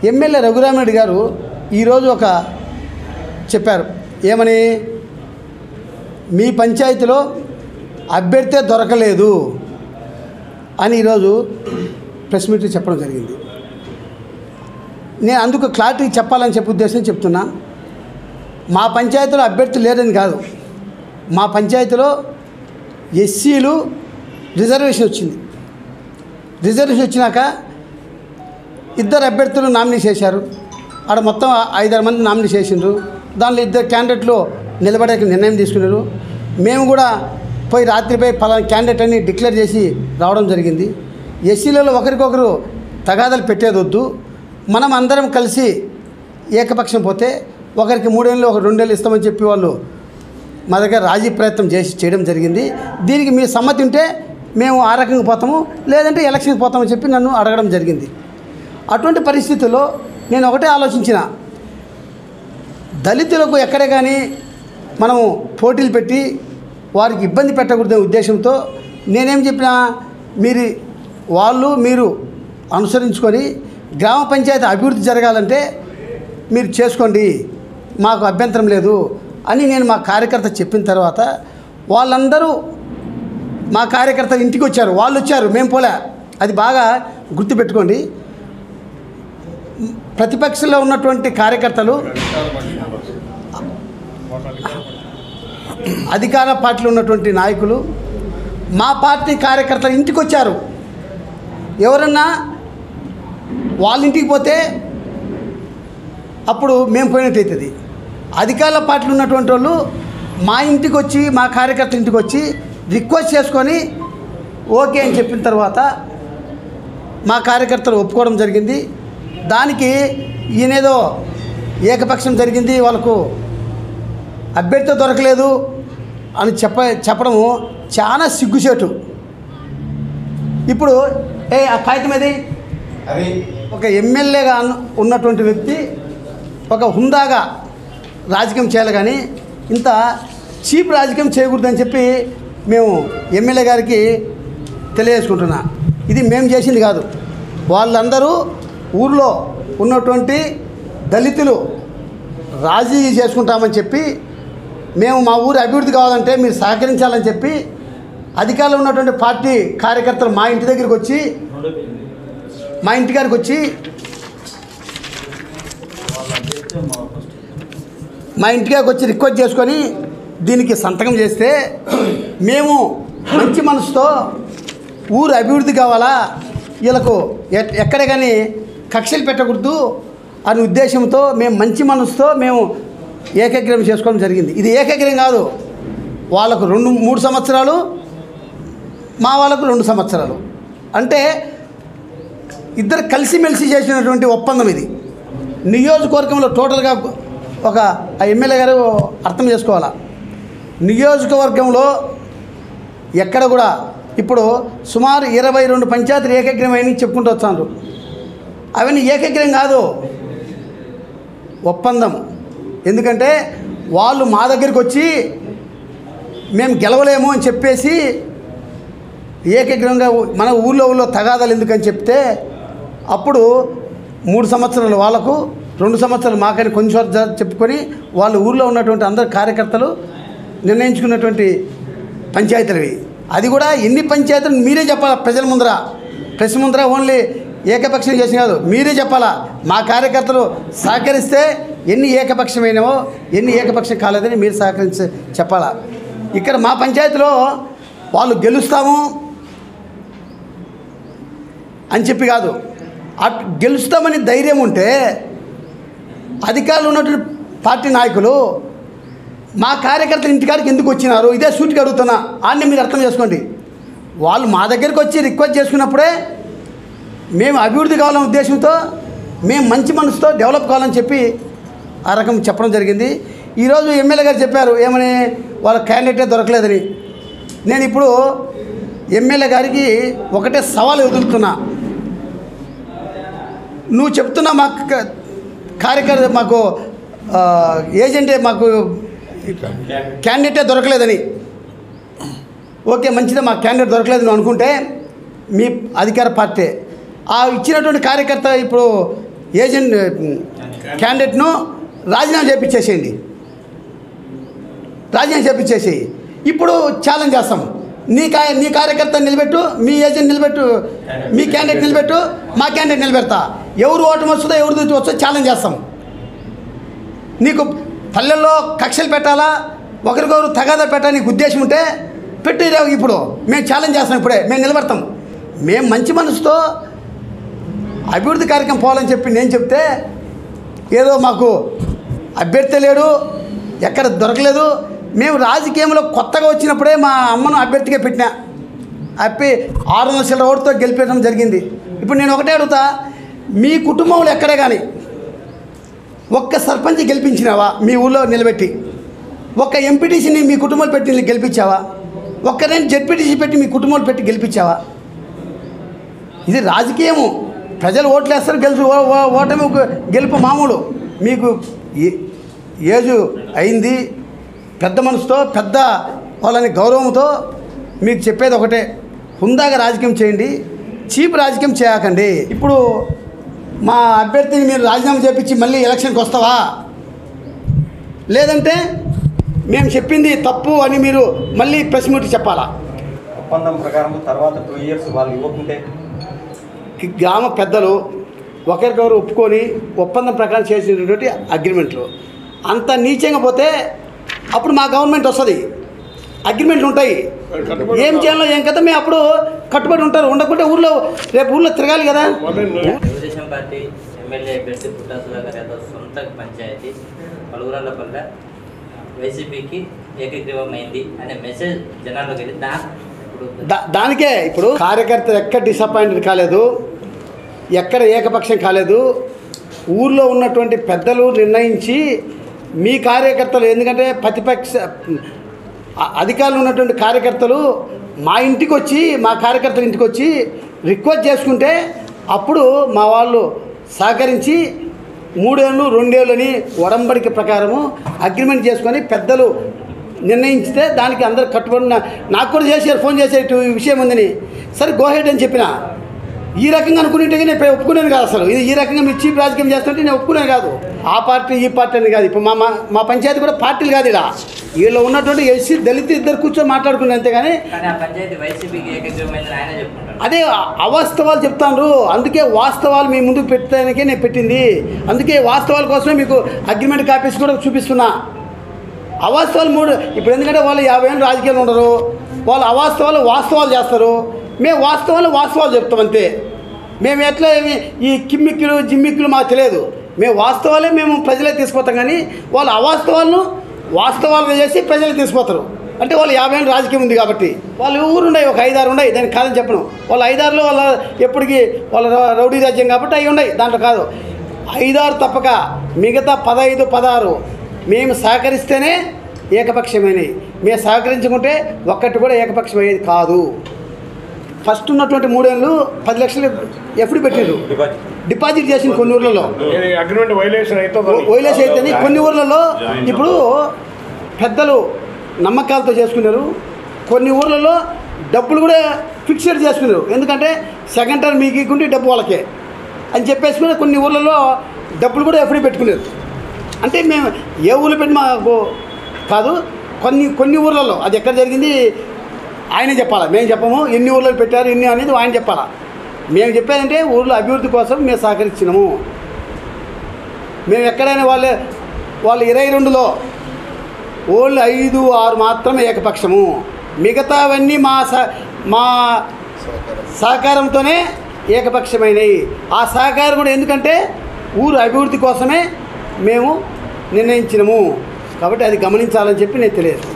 MLA Raghurama Reddy గారు ఈరోజు ఒక చెప్పారు ఏమని మీ పంచాయతీలో అభ్యర్థే దొరకలేదు అని ఈరోజు ప్రెస్ మీట్లో చెప్పడం జరిగింది నేను అందుకు క్లారిటీ చెప్పాలని చెప్పే ఉద్దేశం చెప్తున్నా మా పంచాయతీలో అభ్యర్థి లేరని కాదు మా పంచాయతీలో ఎస్సీలు రిజర్వేషన్ వచ్చింది రిజర్వేషన్ వచ్చినాక ఇద్దరు అభ్యర్థులు నామినీ చేశారు ఆడ మొత్తం ఐదారు మంది నామినీ చేసిండ్రు దానిలో ఇద్దరు క్యాండిడేట్లు నిలబడే నిర్ణయం తీసుకున్నారు మేము కూడా పోయి రాత్రిపోయి పలానా క్యాండిడేట్ అని డిక్లేర్ చేసి రావడం జరిగింది ఎస్సీలలో ఒకరికొకరు తగాదాలు పెట్టేది వద్దు మనం అందరం కలిసి ఏకపక్షం పోతే ఒకరికి మూడేళ్ళు ఒక రెండేళ్ళు ఇస్తామని చెప్పి వాళ్ళు మా దగ్గర రాజీ ప్రయత్నం చేసి చేయడం జరిగింది దీనికి మీ సమ్మతి ఉంటే మేము ఆ రకంగా పోతాము లేదంటే ఎలక్షన్కి పోతామని చెప్పి నన్ను అడగడం జరిగింది అటువంటి పరిస్థితుల్లో నేను ఒకటే ఆలోచించిన దళితులకు ఎక్కడ కానీ మనము పోటీలు పెట్టి వారికి ఇబ్బంది పెట్టకూడదనే ఉద్దేశంతో నేనేం చెప్పినా మీరు వాళ్ళు మీరు అనుసరించుకొని గ్రామ పంచాయతీ అభివృద్ధి జరగాలంటే మీరు చేసుకోండి మాకు అభ్యంతరం లేదు అని నేను మా కార్యకర్త చెప్పిన తర్వాత వాళ్ళందరూ మా కార్యకర్త ఇంటికి వచ్చారు వాళ్ళు వచ్చారు మేము పోలే అది బాగా గుర్తుపెట్టుకోండి ప్రతిపక్షంలో ఉన్నటువంటి కార్యకర్తలు అధికార పార్టీలో ఉన్నటువంటి నాయకులు మా పార్టీ కార్యకర్తలు ఇంటికి వచ్చారు ఎవరన్నా వాళ్ళ ఇంటికి పోతే అప్పుడు మేము పోయినట్టు అవుతుంది అధికార పార్టీలో ఉన్నటువంటి వాళ్ళు మా ఇంటికి వచ్చి మా కార్యకర్తల ఇంటికి వచ్చి రిక్వెస్ట్ చేసుకొని ఓకే అని చెప్పిన తర్వాత మా కార్యకర్తలు ఒప్పుకోవడం జరిగింది దానికి ఈయనేదో ఏకపక్షం జరిగింది వాళ్ళకు అభ్యర్థి దొరకలేదు అని చెప్ప చెప్పడము చాలా సిగ్గుచేటు ఇప్పుడు ఏ ఆ కాగితం ఏది అది ఒక ఎమ్మెల్యేగా అన్న- ఉన్నటువంటి వ్యక్తి ఒక హుందాగా రాజకీయం చేయాలి కానీ ఇంత చీప్ రాజకీయం చేయకూడదని చెప్పి మేము ఎమ్మెల్యే గారికి తెలియజేసుకుంటున్నా ఇది మేము చేసింది కాదు వాళ్ళందరూ ఊర్లో ఉన్నటువంటి దళితులు రాజీ చేసుకుంటామని చెప్పి మేము మా ఊరి అభివృద్ధి కావాలంటే మీరు సహకరించాలని చెప్పి అధికారంలో ఉన్నటువంటి పార్టీ కార్యకర్తలు మా ఇంటి దగ్గరికి వచ్చి మా ఇంటికాడికి వచ్చి మా ఇంటికాడికి వచ్చి రిక్వెస్ట్ చేసుకొని దీనికి సంతకం చేస్తే మేము మంచి మనసుతో ఊరు అభివృద్ధి కావాలా వీళ్ళకు ఎ- ఎక్కడ కానీ కక్షలు పెట్టకూడదు అనే ఉద్దేశంతో మేము మంచి మనసుతో మేము ఏకగ్రహం చేసుకోవడం జరిగింది ఇది ఏకగ్రహం కాదు వాళ్ళకు రెండు మూడు సంవత్సరాలు మా వాళ్ళకు రెండు సంవత్సరాలు అంటే ఇద్దరు కలిసిమెలిసి చేసినటువంటి ఒప్పందం ఇది నియోజకవర్గంలో టోటల్గా ఒక ఆ ఎమ్మెల్యే గారు అర్థం చేసుకోవాలా నియోజకవర్గంలో ఎక్కడ కూడా ఇప్పుడు సుమారు ఇరవై రెండు పంచాయతీలు ఏకగ్రహం అయిన చెప్పుకుంటూ వచ్చాను అవన్నీ ఏకగ్రహం కాదు ఒప్పందం ఎందుకంటే వాళ్ళు మా దగ్గరికి వచ్చి మేము గెలవలేము అని చెప్పేసి ఏకగ్రహంగా మన ఊళ్ళో ఊళ్ళో తగాదాలు ఎందుకని చెప్తే అప్పుడు మూడు సంవత్సరాలు వాళ్ళకు రెండు సంవత్సరాలు మాకని కొంచెం జ- చెప్పుకొని వాళ్ళ ఊళ్ళో ఉన్నటువంటి అందరు కార్యకర్తలు నిర్ణయించుకున్నటువంటి పంచాయతీలవి అది కూడా ఎన్ని పంచాయతీలు మీరే చెప్పాలా ప్రజల ముందర ప్రెస్ ముందర ఓన్లీ ఏకపక్షం చేసిన కాదు మీరే చెప్పాలా మా కార్యకర్తలు సహకరిస్తే ఎన్ని ఏకపక్షమైనవో ఎన్ని ఏకపక్షం కాలేదని మీరు సహకరించి చెప్పాలా ఇక్కడ మా పంచాయతీలో వాళ్ళు గెలుస్తాము అని చెప్పి కాదు అట్ గెలుస్తామని ధైర్యం ఉంటే అధికారులు ఉన్నటువంటి పార్టీ నాయకులు మా కార్యకర్తల ఇంటికాడికి ఎందుకు వచ్చినారు ఇదే సూటికి అడుగుతున్నా ఆన్ని మీరు అర్థం చేసుకోండి వాళ్ళు మా దగ్గరికి వచ్చి రిక్వెస్ట్ చేసుకున్నప్పుడే మేము అభివృద్ధి కావాలనే ఉద్దేశంతో మేము మంచి మనసుతో డెవలప్ కావాలని చెప్పి ఆ రకం చెప్పడం జరిగింది ఈరోజు ఎమ్మెల్యే గారు చెప్పారు ఏమని వాళ్ళ క్యాండిడేటే దొరకలేదని నేను ఇప్పుడు ఎమ్మెల్యే గారికి ఒకటే సవాల్ వదులుతున్నా నువ్వు చెప్తున్నా మాకు క- కార్యకర్త మాకు ఆ, ఏజెంటే మాకు క్యాండిడేటే దొరకలేదని ఓకే మంచిదే మా క్యాండిడేట్ దొరకలేదు నువ్వు అనుకుంటే మీ అధికార పార్టీ ఆ ఇచ్చినటువంటి కార్యకర్త ఇప్పుడు ఏజెంట్ క్యాండిడేట్ను రాజీనామా చేపించేసేయండి రాజీనామా చేపించేసి ఇప్పుడు ఛాలెంజ్ చేస్తాం నీ కా నీ కార్యకర్త నిలబెట్టు మీ ఏజెంట్ నిలబెట్టు మీ క్యాండిడేట్ నిలబెట్టు మా క్యాండిడేట్ నిలబెడతా ఎవరు ఓటమి వస్తుందో ఎవరు దూచి వస్తుందో ఛాలెంజ్ చేస్తాం నీకు పల్లెల్లో కక్షలు పెట్టాలా ఒకరికొకరు తగాదా పెట్టాలని నీకు ఉద్దేశం ఉంటే పెట్టి రేవు ఇప్పుడు మేము ఛాలెంజ్ చేస్తాం ఇప్పుడే మేము నిలబడతాం మేము మంచి మనసుతో అభివృద్ధి కార్యక్రమం పోవాలని చెప్పి నేను చెప్తే ఏదో మాకు అభ్యర్థి లేడు ఎక్కడ దొరకలేదు మేము రాజకీయంలో కొత్తగా వచ్చినప్పుడే మా అమ్మను అభ్యర్థిగా పెట్టినా అప్పి ఆరు వందల చిల్లర ఓటుతో గెలిపించడం జరిగింది ఇప్పుడు నేను ఒకటే అడుగుతా మీ కుటుంబంలో ఎక్కడే కానీ ఒక్క సర్పంచ్ గెలిపించినావా మీ ఊళ్ళో నిలబెట్టి ఒక్క ఎంపీటీసీని మీ కుటుంబాలు పెట్టి గెలిపించావా ఒక్కరైనా జెడ్పీటీసీ పెట్టి మీ కుటుంబాలు పెట్టి గెలిపించావా ఇది రాజకీయము ప్రజలు ఓట్లు వేస్తారు గెలుచు ఓ- ఓ- ఓటమి ఒక గెలుపు మామూలు మీకు ఏ- ఏజు అయింది పెద్ద మనసుతో పెద్ద వాళ్ళని గౌరవంతో మీకు చెప్పేది ఒకటే హుందాగా రాజకీయం చేయండి చీప్ రాజకీయం చేయకండి ఇప్పుడు మా అభ్యర్థిని మీరు రాజీనామా చేపించి మళ్ళీ ఎలక్షన్కి వస్తావా లేదంటే మేము చెప్పింది తప్పు అని మీరు మళ్ళీ ప్రెస్ మీట్ చెప్పాలా ఒప్పందం ప్రకారం తర్వాత టూ ఇయర్స్ వాళ్ళు ఇవ్వకుంటే కి గ్రామ పెద్దలు ఒకరికొకరు ఒప్పుకొని ఒప్పందం ప్రకారం చేసినటువంటి అగ్రిమెంట్లు అంత నీచంగా పోతే అప్పుడు మా గవర్నమెంట్ వస్తుంది అగ్రిమెంట్లు ఉంటాయి ఏం చేయాలో ఏం కదా మేము అప్పుడు కట్టుబడి ఉంటారు ఉండకుంటే ఊర్లో రేపు ఊర్లో తిరగాలి కదా తెలుగుదేశం పార్టీ ఎమ్మెల్యే అభ్యర్థి పుట్టా సుధాకర్ యాదవ్ సొంత పంచాయతీ పలుగురాళ్ళపల్లె వైసీపీకి ఏకగ్రీవమైంది అనే మెసేజ్ జనాల్లోకి వెళ్ళి దా ఇప్పుడు దా- దానికే ఇప్పుడు కార్యకర్తలు ఎక్కడ డిసప్పాయింటెడ్ కాలేదు ఎక్కడ ఏకపక్షం కాలేదు ఊర్లో ఉన్నటువంటి పెద్దలు నిర్ణయించి మీ కార్యకర్తలు ఎందుకంటే ప్రతిపక్ష అ- అధికారులు ఉన్నటువంటి కార్యకర్తలు మా ఇంటికి వచ్చి మా కార్యకర్తల ఇంటికి వచ్చి రిక్వెస్ట్ చేసుకుంటే అప్పుడు మా వాళ్ళు సహకరించి మూడేళ్ళు రెండేళ్ళని ఒడంబడిక ప్రకారము అగ్రిమెంట్ చేసుకొని పెద్దలు నిర్ణయించితే దానికి అందరు కట్టుబడి ఉన్న- నాకు కూడా చేశారు ఫోన్ చేశారు ఇటు ఈ విషయం ఉందని సరే గోహెడ్ అని చెప్పిన ఈ రకంగా అనుకునేట్టు నేను ఇప్పుడు ఒప్పుకునేది కాదు అసలు ఇది ఈ రకంగా మీరు చీప్ రాజకీయం చేస్తుంటే నేను ఒప్పుకునేది కాదు ఆ పార్టీ ఈ పార్టీ అని కాదు ఇప్పుడు మా మా మా పంచాయతీ కూడా పార్టీలు కాదు ఇలా వీళ్ళు ఉన్నటువంటి ఎస్సీ దళిత ఇద్దరు కూర్చొని మాట్లాడుకునే అంతేగాని కానీ ఆ పంచాయతీ వైసీపీకి ఏకగ్రీవమైందని ఆయన చెప్పుకుంటారు అదే అవాస్తవాలు చెప్తాను అందుకే వాస్తవాలు మీ ముందుకు పెట్టడానికే నేను పెట్టింది అందుకే వాస్తవాల కోసమే మీకు అగ్రిమెంట్ కాపీస్ కూడా చూపిస్తున్నా అవాస్తవాలు మూడు ఇప్పుడు ఎందుకంటే వాళ్ళు యాభై ఏళ్ళు రాజకీయాలు ఉండరు వాళ్ళు అవాస్తవాలు వాస్తవాలు చేస్తారు మేము వాస్తవాలు వాస్తవాలు చెప్తాం అంతే మేము ఎట్లా ఏమి ఈ కిమ్మిక్కులు జిమ్మిక్కులు మాకు తెలియదు మేము వాస్తవాలే మేము ప్రజలే తీసుకుపోతాం కానీ వాళ్ళు అవాస్తవాలను వాస్తవాలుగా చేసి ప్రజలు తీసుకుపోతారు అంటే వాళ్ళు యాభై ఏళ్ళు రాజకీయం ఉంది కాబట్టి వాళ్ళు ఊరు ఉన్నాయి ఒక ఐదారు ఉన్నాయి దానికి కాదని చెప్పను వాళ్ళ ఐదారులో వాళ్ళ ఎప్పటికీ వాళ్ళ రౌ- రౌడీ రాజ్యం కాబట్టి అవి ఉన్నాయి దాంట్లో కాదు ఐదారు తప్పక మిగతా పదహైదు పదహారు మేము సహకరిస్తేనే ఏకపక్షమైనవి మేము సహకరించుకుంటే ఒక్కటి కూడా ఏకపక్షమయ్యేది కాదు ఫస్ట్ ఉన్నటువంటి మూడేళ్ళు పది లక్షలు ఎఫ్డి పెట్టారు డిపాజిట్ డిపాజిట్ చేసిన కొన్ని ఊర్లలో అగ్రిమెంట్ వైలేషన్ అయితే వైలేస్ అయితే కొన్ని ఊర్లలో ఇప్పుడు పెద్దలు నమ్మకాలతో చేసుకున్నారు కొన్ని ఊర్లలో డబ్బులు కూడా ఫిక్స్డ్ చేసుకున్నారు ఎందుకంటే సెకండ్ టర్మ్ మీకు ఇకుంటే డబ్బు వాళ్ళకే అని చెప్పేసుకుని కొన్ని ఊర్లలో డబ్బులు కూడా ఎఫ్డీ పెట్టుకున్నారు అంటే మేము ఏ ఊర్లో పెట్టి మాకు కాదు కొన్ని కొన్ని ఊర్లలో అది ఎక్కడ జరిగింది ఆయనే చెప్పాలా మేము చెప్పము ఎన్ని ఊర్లో పెట్టారు ఎన్ని అనేది ఆయన చెప్పాలా మేము చెప్పేదంటే ఊర్లో అభివృద్ధి కోసం మేము సహకరించినాము మేము ఎక్కడైనా వాళ్ళే వాళ్ళు ఇరవై రెండులో ఓన్లీ ఐదు ఆరు మాత్రమే ఏకపక్షము మిగతావన్నీ మా స మా సహకారంతోనే ఏకపక్షమైనవి ఆ సహకారం కూడా ఎందుకంటే ఊరు అభివృద్ధి కోసమే మేము నిర్ణయించినము కాబట్టి అది గమనించాలని చెప్పి నేను తెలియదు